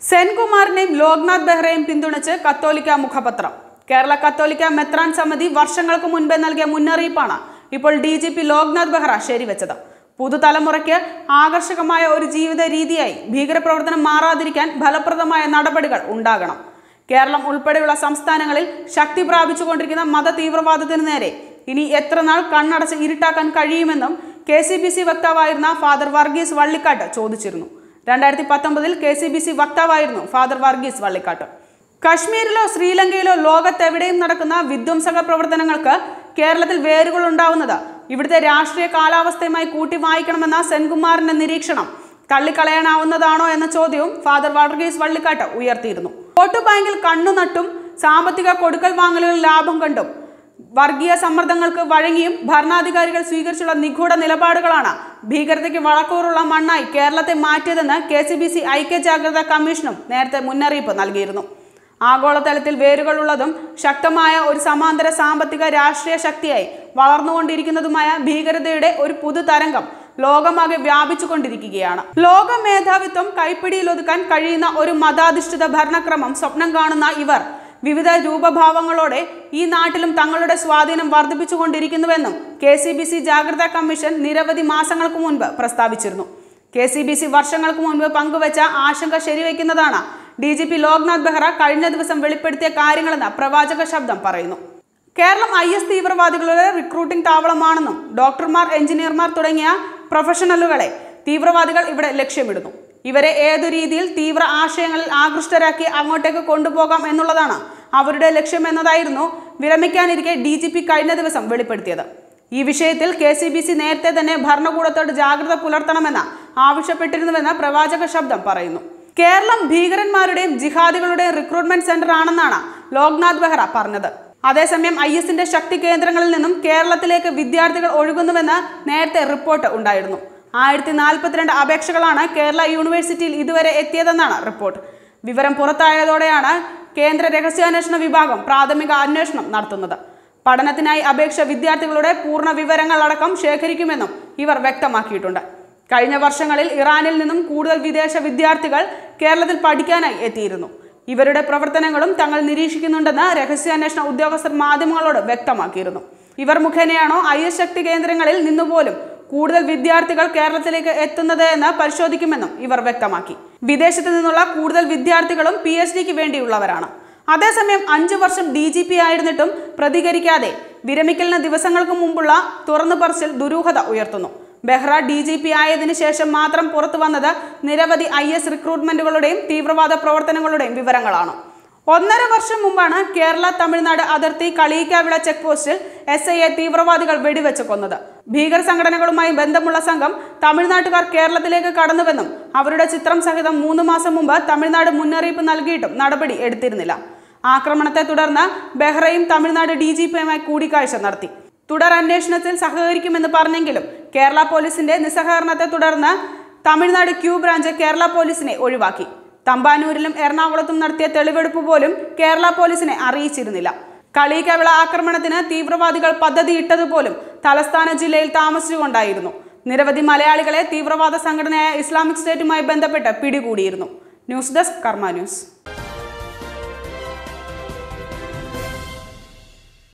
സെൻകുമാറിനെയും ലോക്നാഥ് ബെഹ്റയെയും പിന്തുണച്ച് കത്തോലിക്ക മുഖപത്രം കേരള കത്തോലിക്ക മെത്രാൻ സമിതി വർഷങ്ങൾക്ക് മുൻപേ നൽകിയ മുന്നറിയിപ്പാണ് ഇപ്പോൾ D G P Loknath Behera ശരിവെച്ചത് പുതുതലമുറയ്ക്ക് ആകർഷകമായ ഒരു ജീവിത രീതിയായി ഭീകരപ്രവർത്തനം മാറാതിരിക്കാൻ ഫലപ്രദമായ നടപടികൾ ഉണ്ടാകണം കേരളം ഉൾപ്പെടെയുള്ള സംസ്ഥാനങ്ങളിൽ ശക്തി പ്രാപിച്ചുകൊണ്ടിരിക്കുന്ന മത തീവ്രവാദത്തിന് നേരെ ഇനി എത്ര നാൾ കണ്ണടച്ച് ഇരുട്ടാക്കാൻ കഴിയുമെന്നും കെ സി ബി സി വക്താവായിരുന്ന ഫാദർ വർഗീസ് വള്ളിക്കാട്ട് ചോദിച്ചിരുന്നു രണ്ടായിരത്തി പത്തൊമ്പതിൽ കെ സി ബി സി വക്താവായിരുന്നു ഫാദർ വർഗീസ് വള്ളിക്കാട്ട് കശ്മീരിലോ ശ്രീലങ്കയിലോ ലോകത്തെവിടെയും നടക്കുന്ന വിധ്വംസക പ്രവർത്തനങ്ങൾക്ക് കേരളത്തിൽ വേരുകൾ ഉണ്ടാവുന്നത് ഇവിടുത്തെ രാഷ്ട്രീയ കാലാവസ്ഥയുമായി കൂട്ടി വായിക്കണമെന്ന സെൻകുമാറിന്റെ നിരീക്ഷണം തള്ളിക്കളയാനാവുന്നതാണോ എന്ന ചോദ്യവും ഫാദർ വർഗീസ് വള്ളിക്കാട്ട് ഉയർത്തിയിരുന്നു വോട്ട് ബാങ്കിൽ കണ്ണുനട്ടും സാമ്പത്തിക കൊടുക്കൽ വാങ്ങലുകൾ ലാഭം കണ്ടും വർഗീയ സമ്മർദ്ദങ്ങൾക്ക് വഴങ്ങിയും ഭരണാധികാരികൾ സ്വീകരിച്ചുള്ള നിഗൂഢ നിലപാടുകളാണ് ഭീകരതയ്ക്ക് വളക്കൂറുള്ള മണ്ണായി കേരളത്തെ മാറ്റിയതെന്ന് കെ സി ബി സി ഐക്യജാഗ്രതാ കമ്മീഷനും നേരത്തെ മുന്നറിയിപ്പ് നൽകിയിരുന്നു ആഗോളതലത്തിൽ വേരുകളുള്ളതും ശക്തമായ ഒരു സമാന്തര സാമ്പത്തിക രാഷ്ട്രീയ ശക്തിയായി വളർന്നുകൊണ്ടിരിക്കുന്നതുമായ ഭീകരതയുടെ ഒരു പുതുതരംഗം ലോകമാകെ വ്യാപിച്ചുകൊണ്ടിരിക്കുകയാണ് ലോക മേധാവിത്വം കൈപ്പിടിയിലൊതുക്കാൻ കഴിയുന്ന ഒരു മതാധിഷ്ഠിത ഭരണക്രമം സ്വപ്നം കാണുന്ന ഇവർ വിവിധ രൂപഭാവങ്ങളോടെ ഈ നാട്ടിലും തങ്ങളുടെ സ്വാധീനം വർദ്ധിപ്പിച്ചുകൊണ്ടിരിക്കുന്നുവെന്നും കെ സി ബി സി ജാഗ്രതാ കമ്മീഷൻ നിരവധി മാസങ്ങൾക്ക് മുൻപ് പ്രസ്താവിച്ചിരുന്നു കെ സി ബി സി വർഷങ്ങൾക്ക് മുൻപ് പങ്കുവച്ച ആശങ്ക ശരിവെക്കുന്നതാണ് D G P Loknath Behera കഴിഞ്ഞ ദിവസം വെളിപ്പെടുത്തിയ കാര്യങ്ങളെന്ന് പ്രവാചക ശബ്ദം പറയുന്നു കേരളം ഐ എസ് തീവ്രവാദികളുടെ റിക്രൂട്ടിംഗ് താവളമാണെന്നും ഡോക്ടർമാർ എഞ്ചിനീയർമാർ തുടങ്ങിയ പ്രൊഫഷണലുകളെ തീവ്രവാദികൾ ഇവിടെ ലക്ഷ്യമിടുന്നു ഇവരെ ഏതു രീതിയിൽ തീവ്ര ആശയങ്ങളിൽ ആകൃഷ്ടരാക്കി അങ്ങോട്ടേക്ക് കൊണ്ടുപോകാം എന്നുള്ളതാണ് അവരുടെ ലക്ഷ്യമെന്നതായിരുന്നു വിരമിക്കാനിരിക്കെ ഡി ജി പി കഴിഞ്ഞ ദിവസം വെളിപ്പെടുത്തിയത് ഈ വിഷയത്തിൽ കെ സി ബി സി നേരത്തെ തന്നെ ഭരണകൂടത്തോട് ജാഗ്രത പുലർത്തണമെന്ന് ആവശ്യപ്പെട്ടിരുന്നുവെന്ന് പ്രവാചക ശബ്ദം പറയുന്നു കേരളം ഭീകരന്മാരുടെയും ജിഹാദികളുടെയും റിക്രൂട്ട്മെന്റ് സെന്റർ ആണെന്നാണ് ലോക്നാഥ് ബെഹ്റ പറഞ്ഞത് അതേസമയം ഐ എസിന്റെ ശക്തി കേന്ദ്രങ്ങളിൽ നിന്നും കേരളത്തിലേക്ക് വിദ്യാർത്ഥികൾ ഒഴുകുന്നുവെന്ന് നേരത്തെ റിപ്പോർട്ട് ഉണ്ടായിരുന്നു ആയിരത്തി നാൽപ്പത്തിരണ്ട് അപേക്ഷകളാണ് കേരള യൂണിവേഴ്സിറ്റിയിൽ ഇതുവരെ എത്തിയതെന്നാണ് റിപ്പോർട്ട് വിവരം പുറത്തായതോടെയാണ് കേന്ദ്ര രഹസ്യാന്വേഷണ വിഭാഗം പ്രാഥമിക അന്വേഷണം നടത്തുന്നത് പഠനത്തിനായി അപേക്ഷ വിദ്യാർത്ഥികളുടെ പൂർണ്ണ വിവരങ്ങളടക്കം ശേഖരിക്കുമെന്നും ഇവർ വ്യക്തമാക്കിയിട്ടുണ്ട് കഴിഞ്ഞ വർഷങ്ങളിൽ ഇറാനിൽ നിന്നും കൂടുതൽ വിദേശ വിദ്യാർത്ഥികൾ കേരളത്തിൽ പഠിക്കാനായി എത്തിയിരുന്നു ഇവരുടെ പ്രവർത്തനങ്ങളും തങ്ങൾ നിരീക്ഷിക്കുന്നുണ്ടെന്ന് രഹസ്യാന്വേഷണ ഉദ്യോഗസ്ഥർ മാധ്യമങ്ങളോട് വ്യക്തമാക്കിയിരുന്നു ഇവർ മുഖേനയാണോ ഐ എസ് ശക്തി കേന്ദ്രങ്ങളിൽ നിന്നുപോലും കൂടുതൽ വിദ്യാർത്ഥികൾ കേരളത്തിലേക്ക് എത്തുന്നത് എന്ന് പരിശോധിക്കുമെന്നും ഇവർ വ്യക്തമാക്കി വിദേശത്ത് നിന്നുള്ള കൂടുതൽ വിദ്യാർത്ഥികളും പി എച്ച് ഡിക്ക് വേണ്ടിയുള്ളവരാണ് അതേസമയം അഞ്ചു വർഷം ഡി ജി പി ആയിരുന്നിട്ടും പ്രതികരിക്കാതെ വിരമിക്കലിന് ദിവസങ്ങൾക്ക് മുമ്പുള്ള തുറന്നു പറച്ചിൽ ദുരൂഹത ഉയർത്തുന്നു ബെഹ്റ ഡി ജി പി ആയതിനു ശേഷം മാത്രം പുറത്തു വന്നത് നിരവധി ഐ എസ് റിക്രൂട്ട്മെന്റുകളുടെയും തീവ്രവാദ പ്രവർത്തനങ്ങളുടെയും വിവരങ്ങളാണ് ഒന്നര വർഷം മുമ്പാണ് കേരള തമിഴ്നാട് അതിർത്തി കളിയിക്കാവിള ചെക്ക് പോസ്റ്റിൽ എസ് ഐയെ തീവ്രവാദികൾ വെടിവെച്ച് കൊന്നത് ഭീകര സംഘടനകളുമായി ബന്ധമുള്ള സംഘം തമിഴ്നാട്ടുകാർ കേരളത്തിലേക്ക് കടന്നുവെന്നും അവരുടെ ചിത്രം സഹിതം മൂന്ന് മാസം മുമ്പ് തമിഴ്നാട് മുന്നറിയിപ്പ് നൽകിയിട്ടും നടപടി എടുത്തിരുന്നില്ല ആക്രമണത്തെ തുടർന്ന് ബെഹ്റയും തമിഴ്നാട് ഡി ജി പിയുമായി കൂടിക്കാഴ്ച നടത്തി തുടർ അന്വേഷണത്തിൽ സഹകരിക്കുമെന്ന് പറഞ്ഞെങ്കിലും കേരള പോലീസിന്റെ നിസ്സഹകരണത്തെ തുടർന്ന് തമിഴ്നാട് ക്യൂ ബ്രാഞ്ച് കേരള പോലീസിനെ ഒഴിവാക്കി തമ്പാനൂരിലും എറണാകുളത്തും നടത്തിയ തെളിവെടുപ്പ് പോലും കേരള പോലീസിനെ അറിയിച്ചിരുന്നില്ല കളീക്കവിള ആക്രമണത്തിന് തീവ്രവാദികൾ പദ്ധതിയിട്ടതുപോലും തലസ്ഥാന ജില്ലയിൽ താമസിച്ചുകൊണ്ടായിരുന്നു നിരവധി മലയാളികളെ തീവ്രവാദ സംഘടനയായ ഇസ്ലാമിക് സ്റ്റേറ്റുമായി ബന്ധപ്പെട്ട് പിടികൂടിയിരുന്നു ന്യൂസ് ഡെസ്ക് കർമ്മ ന്യൂസ്